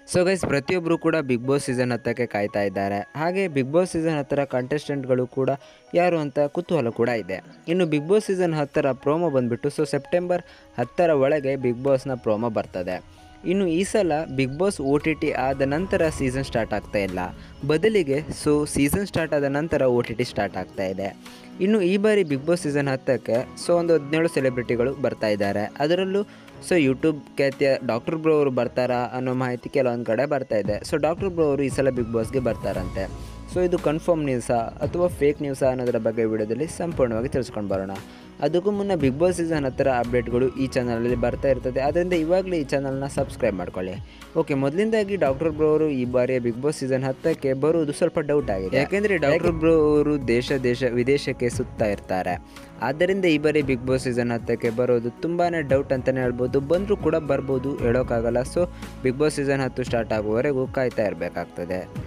so guys ಪ್ರತಿಯೊಬ್ಬರು ಕೂಡ big boss season ಹತ್ತಕ್ಕೆ ಕಾಯ್ತಾ ಇದ್ದಾರೆ ಹಾಗೆ ಬಿಗ್ ಬಾಸ್ ಸೀಸನ್ ಹತ್ತರ ಕಂಟೆಸ್ಟೆಂಟ್ಗಳು ಕೂಡ ಯಾರು ಅಂತ ಕುತೂಹಲ ಕೂಡ ಇದೆ ಇನ್ನು ಬಿಗ್ ಬಾಸ್ ಸೀಸನ್ ಹತ್ತರ ಪ್ರೋಮೋ ಬಂದುಬಿಟ್ಟು ಸೊ ಸೆಪ್ಟೆಂಬರ್ ಹತ್ತರ ಒಳಗೆ ಬಿಗ್ ಬಾಸ್ನ ಪ್ರೋಮೋ ಬರ್ತದೆ ಇನ್ನು ಈ ಸಲ big boss O T T ಆದ ನಂತರ ಸೀಸನ್ ಸ್ಟಾರ್ಟ್ ಆಗ್ತಾ ಇಲ್ಲ ಬದಲಿಗೆ ಸೊ ಸೀಸನ್ ಸ್ಟಾರ್ಟ್ ಆದ ನಂತರ ಓ ಟಿ ಟಿ ಸ್ಟಾರ್ಟ್ ಆಗ್ತಾ ಇದೆ ಇನ್ನು ಈ ಬಾರಿ ಬಿಗ್ ಬಾಸ್ ಸೀಸನ್ ಹತ್ತಕ್ಕೆ ಸೊ ಒಂದು ಹದಿನೇಳು ಸೆಲೆಬ್ರಿಟಿಗಳು ಬರ್ತಾ ಇದ್ದಾರೆ ಅದರಲ್ಲೂ ಸೊ ಯೂಟ್ಯೂಬ್ ಖ್ಯಾತಿಯ ಡಾಕ್ಟರ್ ಬ್ರೋ ಅವರು ಬರ್ತಾರಾ ಅನ್ನೋ ಮಾಹಿತಿ ಕೆಲವೊಂದು ಕಡೆ ಬರ್ತಾ ಇದೆ ಸೊ ಡಾಕ್ಟರ್ ಬ್ರೋ ಅವರು ಈ ಸಲ ಬಿಗ್ ಬಾಸ್ಗೆ ಬರ್ತಾರಂತೆ ಸೊ ಇದು ಕನ್ಫರ್ಮ್ ನ್ಯೂಸಾ ಅಥವಾ ಫೇಕ್ ನ್ಯೂಸಾ ಅನ್ನೋದರ ಬಗ್ಗೆ ವಿಡಿಯೋದಲ್ಲಿ ಸಂಪೂರ್ಣವಾಗಿ ತಿಳಿಸ್ಕೊಂಡು ಬರೋಣ ಅದಕ್ಕೂ ಮುನ್ನ ಬಿಗ್ ಬಾಸ್ ಸೀಸನ್ ಹತ್ತಿರ ಅಪ್ಡೇಟ್ಗಳು ಈ ಚಾನಲಲ್ಲಿ ಬರ್ತಾ ಇರ್ತದೆ ಅದರಿಂದ ಇವಾಗಲೇ ಈ ಚಾನಲ್ನ ಸಬ್ಸ್ಕ್ರೈಬ್ ಮಾಡ್ಕೊಳ್ಳಿ ಓಕೆ ಮೊದಲಿಂದಾಗಿ ಡಾಕ್ಟರ್ ಬ್ರೋ ಅವರು ಈ ಬಾರಿಯ ಬಿಗ್ ಬಾಸ್ ಸೀಸನ್ ಹತ್ತಕ್ಕೆ ಬರುವುದು ಸ್ವಲ್ಪ ಡೌಟ್ ಆಗಿದೆ ಯಾಕೆಂದರೆ ಡಾಕ್ಟರ್ ಬ್ರೋ ಅವರು ದೇಶ ದೇಶ ವಿದೇಶಕ್ಕೆ ಸುತ್ತಾ ಇರ್ತಾರೆ ಆದ್ದರಿಂದ ಈ ಬಾರಿ ಬಿಗ್ ಬಾಸ್ ಸೀಸನ್ ಹತ್ತಕ್ಕೆ ಬರೋದು ತುಂಬಾ ಡೌಟ್ ಅಂತಲೇ ಹೇಳ್ಬೋದು ಬಂದರೂ ಕೂಡ ಬರ್ಬೋದು ಹೇಳೋಕ್ಕಾಗಲ್ಲ ಸೊ ಬಿಗ್ ಬಾಸ್ ಸೀಸನ್ ಹತ್ತು ಸ್ಟಾರ್ಟ್ ಆಗುವವರೆಗೂ ಕಾಯ್ತಾ ಇರಬೇಕಾಗ್ತದೆ